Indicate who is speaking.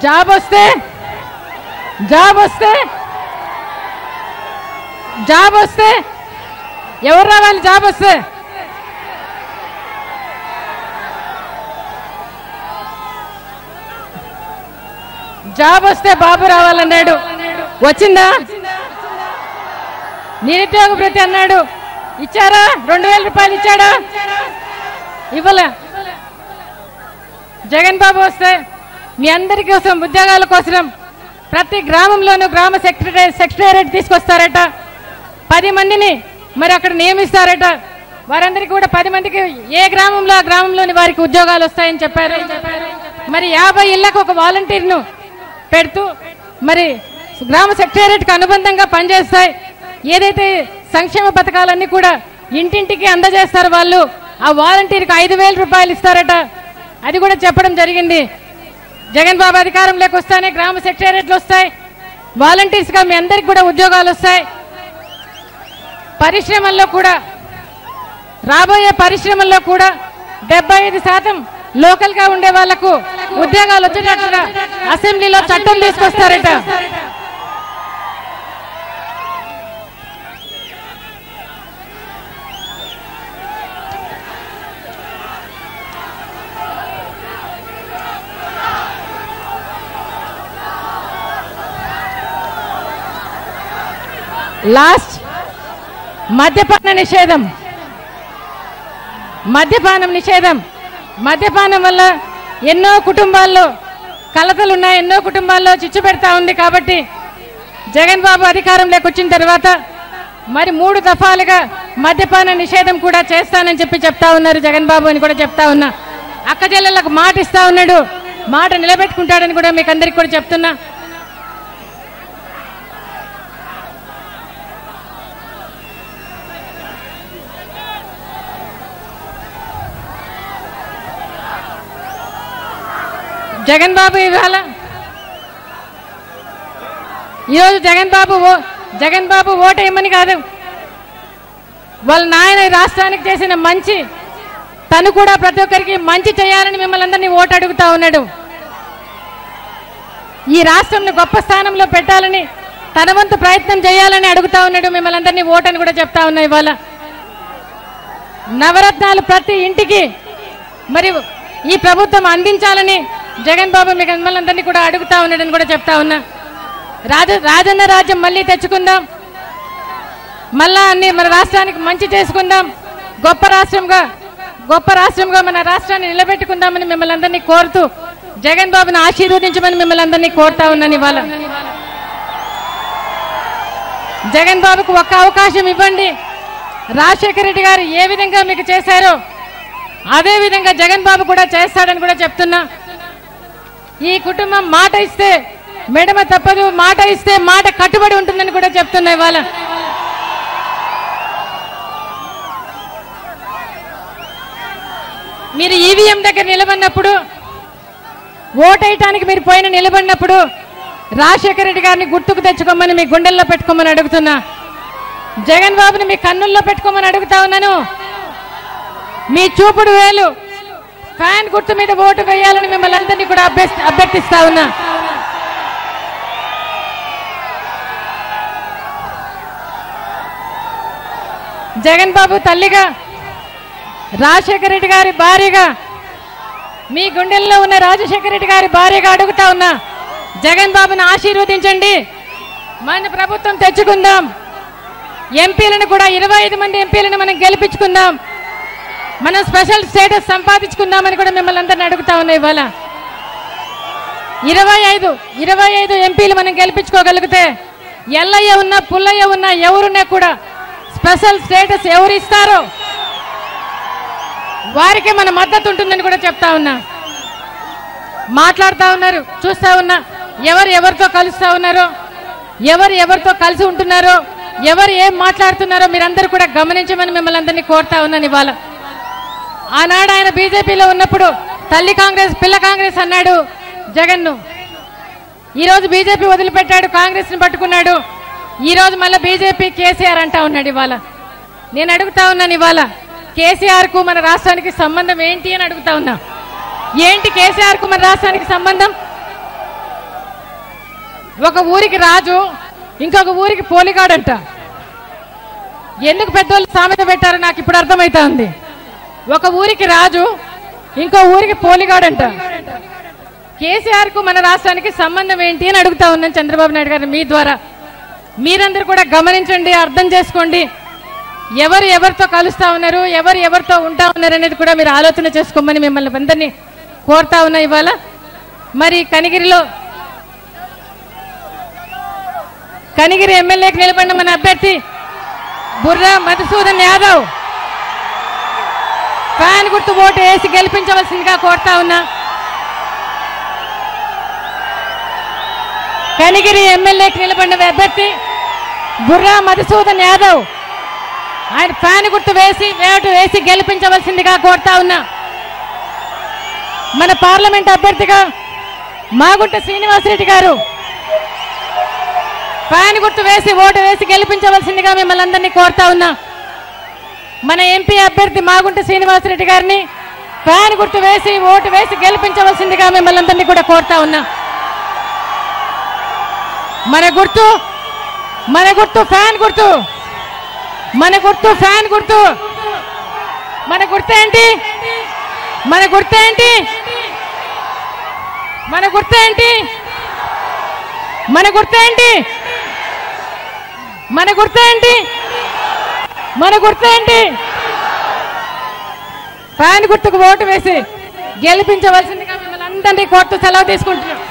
Speaker 1: job వస్తే job వస్తే job వస్తే ఎవరు రావాలి జాబ్ వస్తే జాబ్ వస్తే బాబు రావాలన్నాడు వచ్చిందా నిరుద్యోగ భృతి అన్నాడు ఇచ్చారా రెండు వేల రూపాయలు ఇచ్చాడా ఇవ్వలే జగన్ బాబు వస్తే మీ అందరి కోసం ఉద్యోగాల కోసం ప్రతి గ్రామంలోనూ గ్రామ సెక్రటరీ సెక్రటేరియట్ తీసుకొస్తారట పది మందిని మరి అక్కడ నియమిస్తారట వారందరికీ కూడా పది మందికి ఏ గ్రామంలో ఆ గ్రామంలోని వారికి ఉద్యోగాలు వస్తాయని చెప్పారు మరి యాభై ఇళ్లకు ఒక వాలంటీర్ను పెడుతూ మరి గ్రామ సెక్రటేరియట్కి అనుబంధంగా పనిచేస్తాయి ఏదైతే సంక్షేమ పథకాలన్నీ కూడా ఇంటింటికి అందజేస్తారు వాళ్ళు ఆ వాలంటీర్కి ఐదు వేల రూపాయలు ఇస్తారట అది కూడా చెప్పడం జరిగింది జగన్ బాబు అధికారంలోకి వస్తానే గ్రామ సెక్రటేరియట్లు వస్తాయి వాలంటీర్స్ గా మీ అందరికి కూడా ఉద్యోగాలు వస్తాయి పరిశ్రమల్లో కూడా రాబోయే పరిశ్రమల్లో కూడా డెబ్బై ఐదు శాతం లోకల్ గా ఉండే వాళ్లకు ఉద్యోగాలు వచ్చేటట్టుగా అసెంబ్లీలో చట్టం తీసుకొస్తారట లాస్ట్ మద్యపాన నిషేధం మద్యపానం నిషేధం మద్యపానం వల్ల ఎన్నో కుటుంబాల్లో కలతలు ఉన్నాయి ఎన్నో కుటుంబాల్లో చిచ్చు పెడతా ఉంది కాబట్టి జగన్ బాబు అధికారంలోకి వచ్చిన తర్వాత మరి మూడు దఫాలుగా మద్యపాన నిషేధం కూడా చేస్తానని చెప్పి చెప్తా ఉన్నారు జగన్ బాబు అని కూడా చెప్తా ఉన్నా అక్క చెల్లెళ్ళకు మాట ఇస్తా ఉన్నాడు మాట నిలబెట్టుకుంటాడని కూడా మీకు అందరికి కూడా చెప్తున్నా జగన్ బాబు ఇవాళ ఈరోజు జగన్ బాబు ఓ జగన్ బాబు ఓటేయమని కాదు వాళ్ళ నాయన ఈ రాష్ట్రానికి చేసిన మంచి తను కూడా ప్రతి ఒక్కరికి మంచి చేయాలని మిమ్మల్ని అందరినీ ఓటు అడుగుతా ఉన్నాడు ఈ రాష్ట్రంను గొప్ప స్థానంలో పెట్టాలని తన వంతు ప్రయత్నం చేయాలని అడుగుతా ఉన్నాడు మిమ్మల్ని అందరినీ ఓటని కూడా చెప్తా ఉన్నా ఇవాళ నవరత్నాలు ప్రతి ఇంటికి మరి ఈ ప్రభుత్వం అందించాలని జగన్ బాబు మీకు మిమ్మల్ని అందరినీ కూడా అడుగుతా ఉన్నాడని కూడా చెప్తా ఉన్నా రాజ రాజన్న రాజ్యం మళ్ళీ తెచ్చుకుందాం మళ్ళా అన్ని మన రాష్ట్రానికి మంచి చేసుకుందాం గొప్ప రాష్ట్రంగా గొప్ప రాష్ట్రంగా మన రాష్ట్రాన్ని నిలబెట్టుకుందామని మిమ్మల్ని అందరినీ కోరుతూ జగన్ బాబుని ఆశీర్వదించమని మిమ్మల్ని అందరినీ కోరుతా ఉన్నాను ఇవాళ జగన్ బాబుకు ఒక్క అవకాశం ఇవ్వండి రాజశేఖర రెడ్డి గారు ఏ విధంగా మీకు చేశారో అదే విధంగా జగన్ బాబు కూడా చేస్తాడని కూడా చెప్తున్నా ఈ కుటుంబం మాట ఇస్తే మెడమ తప్పదు మాట ఇస్తే మాట కట్టుబడి ఉంటుందని కూడా చెప్తున్నా ఇవాళ మీరు ఈవీఎం దగ్గర నిలబడినప్పుడు ఓటేయటానికి మీరు పోయిన నిలబడినప్పుడు రాజశేఖర రెడ్డి గారిని గుర్తుకు తెచ్చుకోమని మీ గుండెల్లో పెట్టుకోమని అడుగుతున్నా జగన్ బాబుని మీ కన్నుల్లో పెట్టుకోమని అడుగుతా ఉన్నాను మీ చూపుడు వేలు ఫ్యాన్ గుర్తు మీద ఓటు వేయాలని మిమ్మల్ని అందరినీ కూడా అభ్యస్- అభ్యర్థిస్తా ఉన్నా జగన్ బాబు తల్లిగా రాజశేఖర రెడ్డి గారి భార్యగా మీ గుండెల్లో ఉన్న రాజశేఖర రెడ్డి గారి భార్యగా అడుగుతా ఉన్నా జగన్ బాబుని ఆశీర్వదించండి మన ప్రభుత్వం తెచ్చుకుందాం ఎంపీలను కూడా ఇరవై ఐదు మంది ఎంపీలను మనం గెలిపించుకుందాం మనం స్పెషల్ స్టేటస్ సంపాదించుకుందామని కూడా మిమ్మల్ని అందరిని అడుగుతా ఉన్నా ఇవాళ ఇరవై ఐదు ఇరవై ఐదు ఎంపీలు మనం గెలిపించుకోగలిగితే ఎల్లయ్య ఉన్నా పుల్లయ్య ఉన్నా ఎవరున్నా కూడా స్పెషల్ స్టేటస్ ఎవరు ఇస్తారో వారికే మన మద్దతు ఉంటుందని కూడా చెప్తా ఉన్నా మాట్లాడుతా ఉన్నారు చూస్తా ఉన్నా ఎవరు ఎవరితో కలుస్తా ఉన్నారో ఎవరు ఎవరితో కలిసి ఉంటున్నారో ఎవరు ఏం మాట్లాడుతున్నారో మీరందరూ కూడా గమనించమని మిమ్మల్ని అందరినీ కోరుతా ఉన్నాను ఇవాళ ఆనాడు ఆయన బీజేపీలో ఉన్నప్పుడు తల్లి కాంగ్రెస్ పిల్ల కాంగ్రెస్ అన్నాడు జగన్ను ఈ రోజు బీజేపీ వదిలిపెట్టాడు కాంగ్రెస్ ని పట్టుకున్నాడు ఈ రోజు మళ్ళీ బీజేపీ కేసీఆర్ అంటా ఉన్నాడు ఇవాళ నేను అడుగుతా ఉన్నాను ఇవాళ కేసీఆర్ కు మన రాష్ట్రానికి సంబంధం ఏంటి అని అడుగుతా ఉన్నా ఏంటి కేసీఆర్ కు మన రాష్ట్రానికి సంబంధం ఒక ఊరికి రాజు ఇంకొక ఊరికి పోలిగాడంట ఎందుకు పెద్దోళ్ళు సామెత పెట్టారో నాకు ఇప్పుడు అర్థమైతా ఉంది ఒక ఊరికి రాజు ఇంకో ఊరికి పోలిగాడంట కేసీఆర్ కు మన రాష్ట్రానికి సంబంధం ఏంటి అని అడుగుతా ఉన్నాను చంద్రబాబు నాయుడు గారు మీ ద్వారా మీరందరూ కూడా గమనించండి అర్థం చేసుకోండి ఎవరు ఎవరితో కలుస్తా ఉన్నారు ఎవరు ఎవరితో ఉంటా ఉన్నారు అనేది కూడా మీరు ఆలోచన చేసుకోమని మిమ్మల్ని అందరినీ కోరుతా ఉన్నా ఇవాళ మరి కనిగిరిలో కనిగిరి ఎమ్మెల్యేకి నిలబడిన మన అభ్యర్థి బుర్రా మధుసూదన్ యాదవ్ ఫ్యాన్ గుర్తు ఓటు వేసి గెలిపించవలసిందిగా కోరుతా ఉన్నా కనిగిరి ఎమ్మెల్యేకి నిలబడిన అభ్యర్థి బుర్రా మధుసూదన్ యాదవ్ ఆయన ఫ్యాన్ గుర్తు వేసి వేటు వేసి గెలిపించవలసిందిగా కోరుతా ఉన్నా మన పార్లమెంట్ అభ్యర్థిగా మాగుంట శ్రీనివాసరెడ్డి గారు ఫ్యాన్ గుర్తు వేసి ఓటు వేసి గెలిపించవలసిందిగా మిమ్మల్ని అందరినీ కోరుతా ఉన్నా మన ఎంపీ అభ్యర్థి మాగుంట శ్రీనివాసరెడ్డి గారిని ఫ్యాన్ గుర్తు వేసి ఓటు వేసి గెలిపించవలసిందిగా మిమ్మల్ని అందరినీ కూడా కోరుతా ఉన్నా మన గుర్తు మన గుర్తు ఫ్యాన్ గుర్తు మన గుర్తు ఫ్యాన్ గుర్తు మన గుర్తు ఏంటి మన గుర్తు ఏంటి మన గుర్తు ఏంటి మన గుర్తు ఏంటి మన గుర్తు ఏంటి మన గుర్తు ఏంటి ఫ్యాన్ గుర్తుకు ఓటు వేసి గెలిపించవలసిందిగా మిమ్మల్ని అందరినీ కోర్టు సెలవు తీసుకుంటున్నాం